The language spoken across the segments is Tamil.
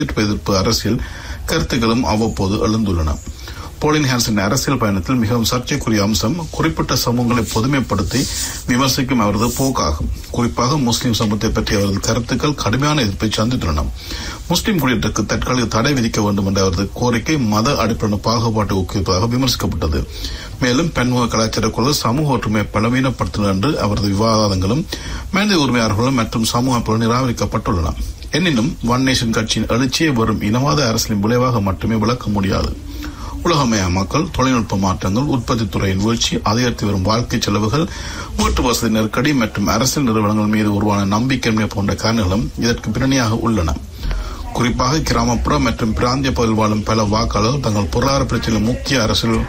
எதிர்ப்பு அரசியல் கருத்துக்களும் அவ்வப்போது எழுந்துள்ளன போலின் ஹான்சன் அரசியல் பயணத்தில் மிகவும் சர்ச்சைக்குரிய அம்சம் குறிப்பிட்ட சமூகங்களை பொதுமைப்படுத்தி விமர்சிக்கும் அவரது போக்காகும் குறிப்பாக முஸ்லிம் சமூகத்தை பற்றிய அவரது கருத்துக்கள் கடுமையான எதிர்ப்பை சந்தித்துள்ளன முஸ்லிம் குடியேற்றக்கு தற்காலிக தடை விதிக்க வேண்டும் என்ற அவரது கோரிக்கை மத அடிப்படையான பாகுபாட்டை ஊக்குவிப்பதாக விமர்சிக்கப்பட்டது மேலும் பன்முக கலாச்சார கொள்கை சமூக ஒற்றுமையை பலவீனப்படுத்தினர் என்று அவரது விவாதங்களும் மனித உரிமையாளர்களும் மற்றும் சமூக அமைப்புகள் நிராகரிக்கப்பட்டுள்ளன எனினும் ஒன் நேஷன் கட்சியின் எழுச்சியை வரும் இனவாத அரசியலின் விளைவாக மட்டுமே விளக்க முடியாது உலகமய மக்கள் தொழில்நுட்ப மாற்றங்கள் உற்பத்தி துறையின் வீழ்ச்சி அதிகரித்து வரும் வாழ்க்கை செலவுகள் வீட்டு வசதி நெருக்கடி மற்றும் அரசியல் நிறுவனங்கள் மீது உருவான நம்பிக்கையின்மை போன்ற காரணங்களும் இதற்கு பின்னணியாக உள்ளன குறிப்பாக கிராமப்புற மற்றும் பிராந்திய பகுதியில் வாழும் பல வாக்காளர்கள் தங்கள் பொருளாதார பிரச்சனை முக்கிய அரசியல்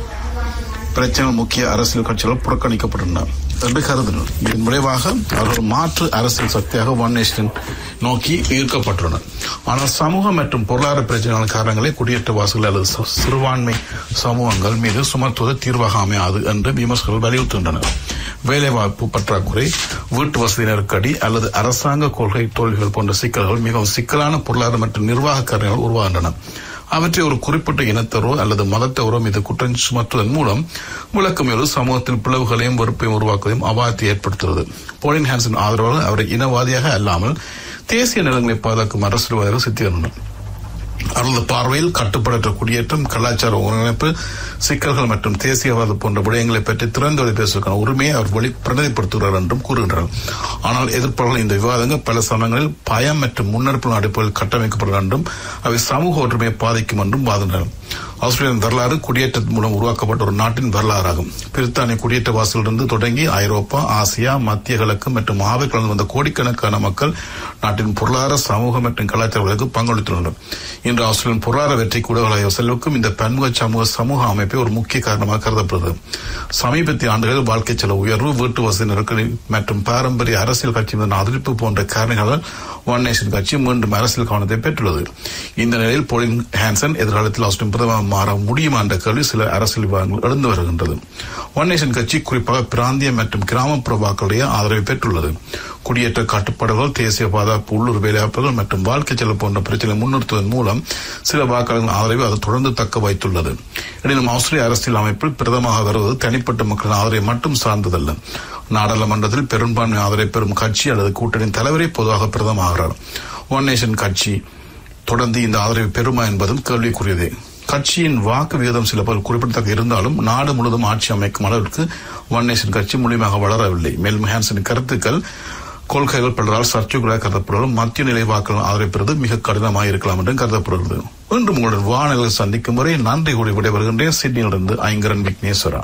பிரச்சனை முக்கிய அரசியல் கட்சிகள் புறக்கணிக்கப்பட்டுள்ளன என்று கருதினர் இதன் விளைவாக அவர்கள் மாற்று அரசியல் சக்தியாக ஒன் நேஷன் நோக்கி ஈர்க்கப்பட்டுள்ளனர் ஆனால் சமூக மற்றும் பொருளாதார பிரச்சனைகள் காரணங்களை குடியேற்றவாசிகள் அல்லது சி- சிறுபான்மை சமூகங்கள் மீது சுமத்துவது தீர்வாக அமையாது என்று விமர்சகர்கள் வலியுறுத்துகின்றனர் வேலைவாய்ப்பு பற்றாக்குறை வீட்டு வசதி நெருக்கடி அல்லது அரசாங்க கொள்கை தோல்விகள் போன்ற சிக்கல்கள் மிகவும் சிக்கலான பொருளாதார மற்றும் நிர்வாக காரணங்கள் உருவாகின்றன அவற்றை ஒரு குறிப்பிட்ட இனத்தவரோ அல்லது மதத்தவரோ மீது குற்றம் சுமத்துவதன் மூலம் விளக்கமேறு சமூகத்தில் பிளவுகளையும் வெறுப்பையும் உருவாக்குவதையும் அபாயத்தை ஏற்படுத்துகிறது போலின் ஹான்சன் ஆதரவாளர்கள் அவரை இனவாதியாக அல்லாமல் தேசிய நிலங்களை பாதுகாக்கும் அரசியல்வாதிகள் சித்திக்கின்றனர் அவரது பார்வையில் கட்டுப்பாடற்ற குடியேற்றம் கலாச்சார ஒருங்கிணைப்பு சிக்கல்கள் மற்றும் தேசியவாத போன்ற விடயங்களை பற்றி திறந்தவரை பேசுவதற்கான உரிமையை அவர் வெளி பிரதிநிதிப்படுத்துகிறார் என்றும் கூறுகின்றனர் ஆனால் எதிர்ப்பாளர்கள் இந்த விவாதங்கள் பல சமயங்களில் பயம் மற்றும் முன்னெடுப்பு அடிப்படையில் கட்டமைக்கப்படும் என்றும் அவை சமூக ஒற்றுமையை பாதிக்கும் என்றும் வாதினர் ஆஸ்திரேலியன் வரலாறு குடியேற்றத்தின் மூலம் உருவாக்கப்பட்ட ஒரு நாட்டின் வரலாறாகும் பிரித்தானிய குடியேற்றவாசிலிருந்து தொடங்கி ஐரோப்பா ஆசியா மத்திய கிழக்கு மற்றும் ஆப்பிரிக்காவில் வந்த கோடிக்கணக்கான மக்கள் நாட்டின் பொருளாதார சமூக மற்றும் கலாச்சாரங்களுக்கு பங்களித்துள்ளனர் இன்று ஆஸ்திரேலியன் பொருளாதார வெற்றி கூடவளாய செல்வுக்கும் இந்த பன்முக சமூக சமூக அமைப்பே ஒரு முக்கிய காரணமாக கருதப்படுகிறது சமீபத்திய ஆண்டுகளில் வாழ்க்கை செலவு உயர்வு வீட்டு வசதி நெருக்கடி மற்றும் பாரம்பரிய அரசியல் கட்சி மீதான அதிருப்தி போன்ற காரணங்களால் ஒன் நேஷன் கட்சி மீண்டும் அரசியல் கவனத்தை பெற்றுள்ளது இந்த நிலையில் போலின் ஹான்சன் எதிர்காலத்தில் ஆஸ்திரேலிய பிரதமர் மாற முடியுமா என்ற கேள்வி சில அரசியல் விவாதங்கள் எழுந்து வருகின்றது ஒன் நேஷன் கட்சி குறிப்பாக பிராந்திய மற்றும் கிராமப்புற வாக்களுடைய ஆதரவை பெற்றுள்ளது குடியேற்ற கட்டுப்பாடுகள் தேசிய பாதுகாப்பு உள்ளூர் வேலைவாய்ப்புகள் மற்றும் வாழ்க்கை செலவு போன்ற பிரச்சனை முன்னிறுத்துவதன் மூலம் சில வாக்காளர்களின் ஆதரவை அது தொடர்ந்து தக்க வைத்துள்ளது எனினும் ஆஸ்திரேலிய அரசியல் அமைப்பில் பிரதமாக வருவது தனிப்பட்ட மக்களின் ஆதரவை மட்டும் சார்ந்ததல்ல நாடாளுமன்றத்தில் பெரும்பான்மை ஆதரவை பெறும் கட்சி அல்லது கூட்டணியின் தலைவரே பொதுவாக பிரதமாகிறார் ஒன் நேஷன் கட்சி தொடர்ந்து இந்த ஆதரவை பெறுமா என்பதும் கேள்விக்குரியதே கட்சியின் வாக்கு விகிதம் சில பல குறிப்பிடத்தக்க இருந்தாலும் நாடு முழுவதும் ஆட்சி அமைக்கும் அளவிற்கு ஒன் நேஷன் கட்சி முழுமையாக வளரவில்லை மேலும் ஹான்சனின் கருத்துக்கள் கொள்கைகள் பலரால் சர்ச்சைகளாக கருதப்படாலும் மத்திய நிலை வாக்குகள் ஆதரவு பெறுவது மிக கடினமாக இருக்கலாம் என்றும் கருதப்படுகிறது இன்று உங்களுடன் வானிலை சந்திக்கும் வரை நன்றி கூறி விடைபெறுகின்றேன் சிட்னியிலிருந்து ஐங்கரன் விக்னேஸ்வரா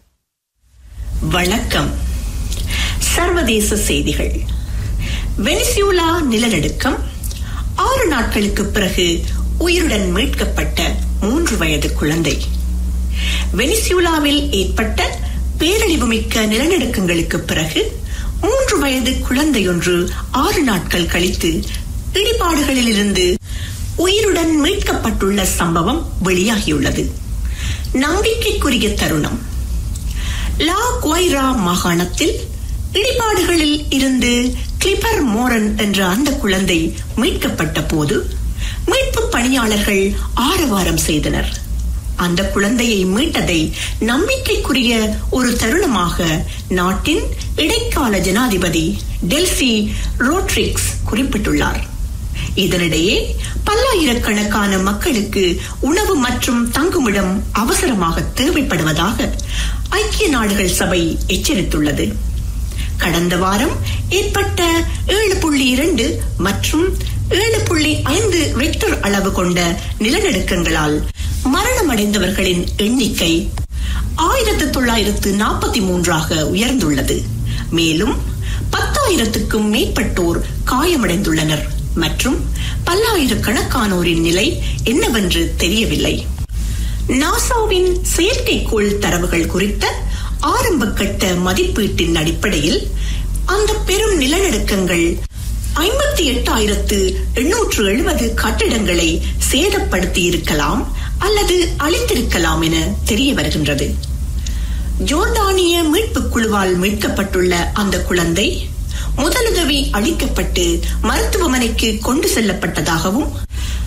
வணக்கம் சர்வதேச செய்திகள் வெனிசியூலா நிலநடுக்கம் ஆறு நாட்களுக்கு பிறகு உயிருடன் மீட்கப்பட்ட மூன்று வயது குழந்தை வெனிசியூலாவில் ஏற்பட்ட பேரழிவுமிக்க நிலநடுக்கங்களுக்கு பிறகு மூன்று வயது குழந்தையொன்று ஆறு நாட்கள் கழித்து இடிபாடுகளிலிருந்து உயிருடன் மீட்கப்பட்டுள்ள சம்பவம் வெளியாகியுள்ளது நம்பிக்கைக்குரிய தருணம் லா குவைரா மாகாணத்தில் இடிபாடுகளில் இருந்து கிளிப்பர் மோரன் என்ற அந்த குழந்தை மீட்கப்பட்ட போது மீட்பு பணியாளர்கள் ஆரவாரம் செய்தனர் அந்த குழந்தையை மீட்டதை நம்பிக்கைக்குரிய ஒரு தருணமாக நாட்டின் இடைக்கால ஜனாதிபதி டெல்சி ரோட்ரிக்ஸ் குறிப்பிட்டுள்ளார் இதனிடையே பல்லாயிரக்கணக்கான மக்களுக்கு உணவு மற்றும் தங்குமிடம் அவசரமாக தேவைப்படுவதாக ஐக்கிய நாடுகள் சபை எச்சரித்துள்ளது கடந்த வாரம் ஏற்பட்ட ஏழு புள்ளி இரண்டு மற்றும் ஏழு புள்ளி ஐந்து ரெக்டர் அளவு கொண்ட நிலநடுக்கங்களால் மரணமடைந்தவர்களின் எண்ணிக்கை ஆயிரத்து தொள்ளாயிரத்து நாற்பத்தி மூன்றாக உயர்ந்துள்ளது மேலும் பத்தாயிரத்துக்கும் மேற்பட்டோர் காயமடைந்துள்ளனர் மற்றும் பல்லாயிரக்கணக்கானோரின் நிலை என்னவென்று தெரியவில்லை நாசாவின் செயற்கைக்கோள் தரவுகள் குறித்த ஆரம்ப கட்ட மதிப்பீட்டின் அடிப்படையில் அந்த பெரும் நிலநடுக்கங்கள் ஐம்பத்தி எட்டாயிரத்து எண்ணூற்று எழுபது கட்டிடங்களை சேதப்படுத்தி இருக்கலாம் அல்லது அழித்திருக்கலாம் என தெரிய வருகின்றது ஜோர்டானிய மீட்புக் குழுவால் மீட்கப்பட்டுள்ள அந்த குழந்தை முதலுதவி அளிக்கப்பட்டு மருத்துவமனைக்கு கொண்டு செல்லப்பட்டதாகவும்